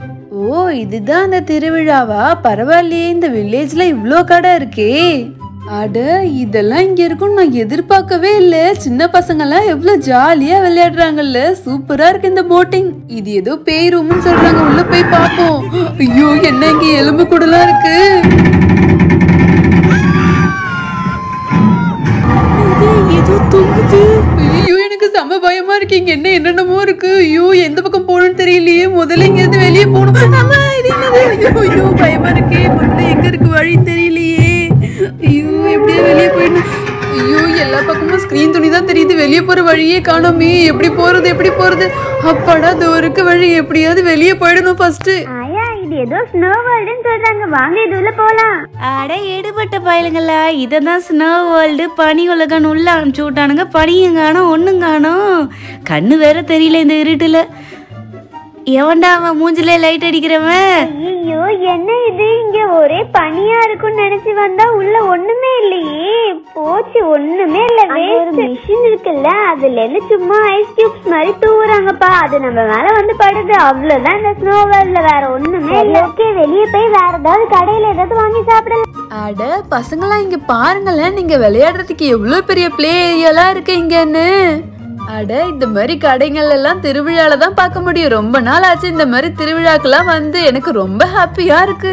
ஓ இதுதான் அந்த திருவிழாவா பரவாயில்லையே இந்த வில்லேஜ்ல இவ்ளோ கடை இருக்கே அட இதெல்லாம் இங்க இருக்கும்னு நான் எதிர்பார்க்கவே இல்ல சின்ன பசங்க எல்லாம் எவ்வளவு ஜாலியா விளையாடுறாங்கல்ல சூப்பரா இருக்கு இந்த போட்டிங் இது ஏதோ பேய் ரூம்னு சொல்றாங்க உள்ள போய் பாப்போம் ஐயோ என்ன இங்க எலும்பு கூடலாம் இருக்கு இது ஏதோ தொங்குது ஐயோ எனக்கு செம பயமா இருக்கு இங்க என்ன என்னென்னமோ இருக்கு ஐயோ எந்த பக்கம் போகணும்னு தெரியலையே முதல்ல இங்க இருந்து வெளியே போகணும் ஆமா இது என்னது ஐயோ ஐயோ பயமா இருக்கே முதல்ல எங்க இருக்கு வழி தெரியலையே ஐயோ எப்படியே வெளியே போயிடணும் ஐயோ எல்லா பக்கமும் ஸ்கிரீன் துணி தான் தெரியுது வெளியே போற வழியே காணோமே எப்படி போறது எப்படி போறது அப்பாடா தூருக்கு வழி எப்படியாவது வெளியே போயிடணும் ஃபர்ஸ்ட் ஆயா இது ஏதோ ஸ்னோ வேர்ல்டுன்னு சொல்றாங்க வாங்க இது உள்ள போலாம் அட எடுபட்ட பயலுங்களா இதை தான் ஸ்னோ வேர்ல்டு பனி உலகன்னு உள்ள அனுப்பிச்சு விட்டானுங்க பனியும் காணோம் ஒன்றும் காணோம் கண்ணு வேற தெரியல இந்த இருட்டுல எவன்டா அவன் மூஞ்சில லைட் அடிக்கிறவன் ஐயோ என்ன இது இங்க ஒரே பனியா இருக்கும்னு நினைச்சு வந்தா உள்ள ஒண்ணுமே இல்லையே போச்சு ஒண்ணுமே இல்ல ஒரு மிஷின் இருக்குல்ல அதுல இருந்து சும்மா ஐஸ் கியூப்ஸ் மாதிரி தூவுறாங்கப்பா அது நம்ம மேல வந்து படுது அவ்வளவுதான் இந்த ஸ்னோ வேர்ல்ட்ல வேற ஒண்ணுமே இல்ல ஓகே வெளியே போய் வேற ஏதாவது கடையில ஏதாவது வாங்கி சாப்பிடலாம் அட பசங்களா இங்க பாருங்களேன் நீங்க விளையாடுறதுக்கு எவ்வளவு பெரிய பிளே ஏரியாலாம் இருக்கு இங்கன்னு அட இந்த மாதிரி கடைகள் எல்லாம் திருவிழால தான் பார்க்க முடியும் ரொம்ப நாள் ஆச்சு இந்த மாதிரி திருவிழாக்கெல்லாம் வந்து எனக்கு ரொம்ப ஹாப்பியா இருக்கு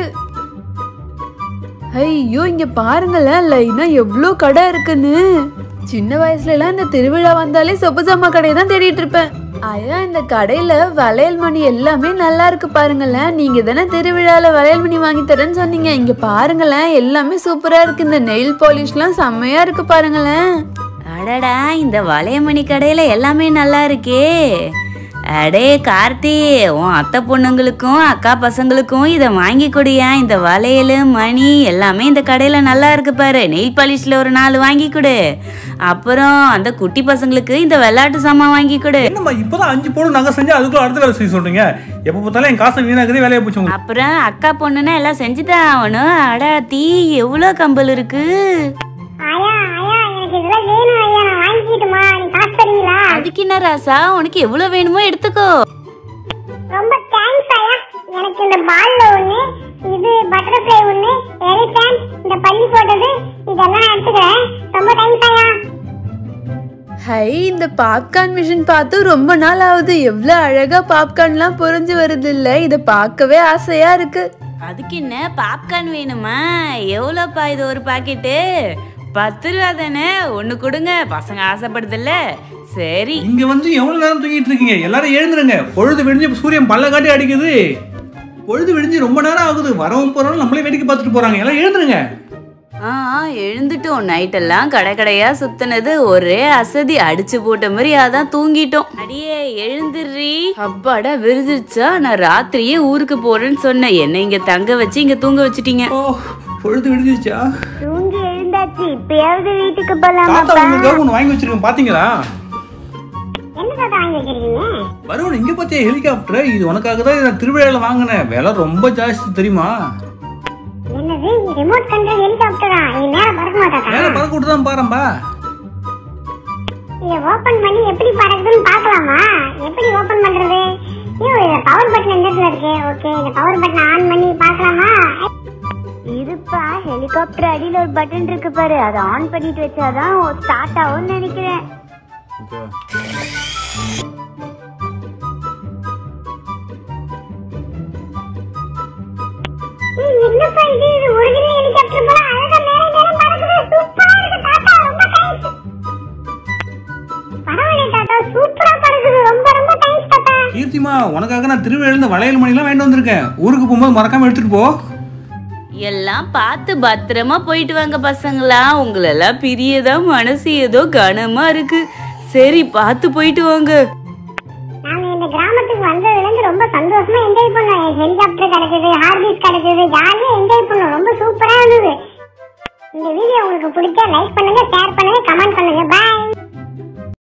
ஐயோ இங்க பாருங்களேன் லைனா எவ்வளோ கடை இருக்குன்னு சின்ன வயசுல எல்லாம் இந்த திருவிழா வந்தாலே சொப்பு ஜாமா கடையை தான் தேடிட்டு இருப்பேன் ஐயா இந்த கடையில வளையல் மணி எல்லாமே நல்லா இருக்கு பாருங்களேன் நீங்க தானே திருவிழால வளையல் மணி வாங்கி தரேன்னு சொன்னீங்க இங்க பாருங்களேன் எல்லாமே சூப்பரா இருக்கு இந்த நெயில் பாலிஷ்லாம் செம்மையா இருக்கு பாருங்களேன் அடடா இந்த வளையமணி கடையில எல்லாமே நல்லா இருக்கே அடே கார்த்தி உன் அத்தை பொண்ணுங்களுக்கும் அக்கா பசங்களுக்கும் இதை வாங்கி கொடுயா இந்த வளையல் மணி எல்லாமே இந்த கடையில் நல்லா இருக்கு பாரு நெயில் பாலிஷில் ஒரு நாலு வாங்கி கொடு அப்புறம் அந்த குட்டி பசங்களுக்கு இந்த விளையாட்டு சாமான் வாங்கி கொடு என்னம்மா இப்போதான் அஞ்சு போடும் நகை செஞ்சு அதுக்குள்ள அடுத்த வேலை செய்ய சொல்றீங்க எப்போ பார்த்தாலும் என் காசை வீணாக்குதே வேலையை போச்சு உங்களுக்கு அப்புறம் அக்கா பொண்ணுன்னா எல்லாம் செஞ்சுதான் ஆகணும் அடா தீ எவ்வளோ கம்பல் இருக்கு ஆயா ஆயா எனக்கு இதெல்லாம் வேணும் ஐயா நான் வாங்கிக்கிட்டுமா நீ காசு தரீங்களா அதுக்கு என்ன ராசா உனக்கு எவ்வளோ வேணுமோ எடுத்துக்கோ ரொம்ப தேங்க்ஸ் ஐயா எனக்கு இந்த பால்ல ஒண்ணு இது பட்டர்ஃப்ளை ஒண்ணு எலிஃபண்ட் இந்த பள்ளி போட்டது இதெல்லாம் எடுத்துக்கிறேன் ரொம்ப தேங்க்ஸ் ஐயா ஹை இந்த பாப்கார்ன் மிஷின் பார்த்து ரொம்ப நாள் ஆகுது எவ்வளோ அழகா பாப்கார்ன்லாம் பொரிஞ்சு வருது இல்ல இதை பார்க்கவே ஆசையா இருக்கு அதுக்கு என்ன பாப்கார்ன் வேணுமா எவ்வளோப்பா இது ஒரு பாக்கெட்டு பத்து ரூபா தானே ஒன்று கொடுங்க பசங்க ஆசைப்படுதில்ல சரி இங்க வந்து எவ்வளவு நேரம் தூங்கிட்டு இருக்கீங்க எல்லாரும் எழுந்துருங்க பொழுது விடிஞ்சு சூரியன் பல்ல காட்டி அடிக்குது பொழுது விடிஞ்சு ரொம்ப நேரம் ஆகுது வரவும் போறவங்க நம்மளே வேடிக்கை பார்த்துட்டு போறாங்க எல்லாம் எழுந்துருங்க ஆ ஆ, எழுந்துட்டோம் நைட்டெல்லாம் கடை கடையா சுத்தினது ஒரே அசதி அடிச்சு போட்ட மாதிரி அதான் தூங்கிட்டோம் அடியே எழுந்துடுறி அப்பாடா விருதுச்சா நான் ராத்திரியே ஊருக்கு போறேன்னு சொன்னேன் என்ன இங்க தங்க வச்சு இங்க தூங்க வச்சிட்டீங்க ஓ பொழுது விடிஞ்சிச்சா தூங்கி எழுந்தாச்சு இப்பயாவது வீட்டுக்கு தாத்தா போலாமாப்பா உங்களுக்காக ஒன்று வாங்கி வச்சிருக்கேன் பாத்தீங்களா என்ன தாத்தா வாங்கி வச்சிருக்கீங்க வருவன் இங்க பார்த்தியா ஹெலிகாப்டர் இது உனக்காக தான் இதை திருவிழாவில் வாங்கினேன் விலை ரொம்ப ஜாஸ்தி தெரியுமா என்னது ரிமோட் கண்ட்ரோல் ஹெலிகாப்டரா நீ நேரம் பறக்க மாட்டாக்கா மேலே பறக்க விட்டு தான் பாரும்பா இத ஓபன் பண்ணி எப்படி பறக்குதுன்னு பார்க்கலாமா எப்படி ஓபன் பண்றது ஐயோ இந்த பவர் பட்டன் எந்த இடத்துல இருக்கு ஓகே இந்த பவர் பட்டன் ஆன் பண்ணி பார்க்கலாமா இருப்பா ஹெலிகாப்டர் அடியில ஒரு பட்டன் இருக்கு பாரு அதை ஆன் பண்ணிட்டு வச்சாதான் ஸ்டார்ட் ஆகும்னு நினைக்கிறேன் ஏய், என்னப்பா இது இது ஒரிஜினல் ஹெலிகாப்டர் போல அழகா மேலே மேலே பறக்குது சூப்பரா இருக்கு தாத்தா ரொம்ப தேங்க்ஸ் பரவாயில்லை தாத்தா சூப்பரா பறக்குது ரொம்ப ரொம்ப தேங்க்ஸ் தாத்தா கீர்த்திமா உனக்காக நான் திருவிழா வளையல் மணிலாம் வேண்டு வந்திருக்கேன் ஊருக்கு போகும்போது மறக்காம எடுத்துட்டு போ எல்லாம் பார்த்து பத்திரமா போயிட்டு வாங்க பசங்களா உங்களெல்லாம் பிரியதான் மனசு ஏதோ கனமா இருக்கு சரி பார்த்து போயிட்டு வாங்க நாங்க இந்த கிராமத்துக்கு வந்ததுல இருந்து ரொம்ப சந்தோஷமா என்ஜாய் பண்ணோம் ஹெலிகாப்டர் கிடைச்சது ஹார்பீஸ் கிடைச்சது ஜாலியா என்ஜாய் பண்ணோம் ரொம்ப சூப்பரா இருந்தது இந்த வீடியோ உங்களுக்கு பிடிச்சா லைக் பண்ணுங்க ஷேர் பண்ணுங்க கமெண்ட் பண்ணுங்க Bye.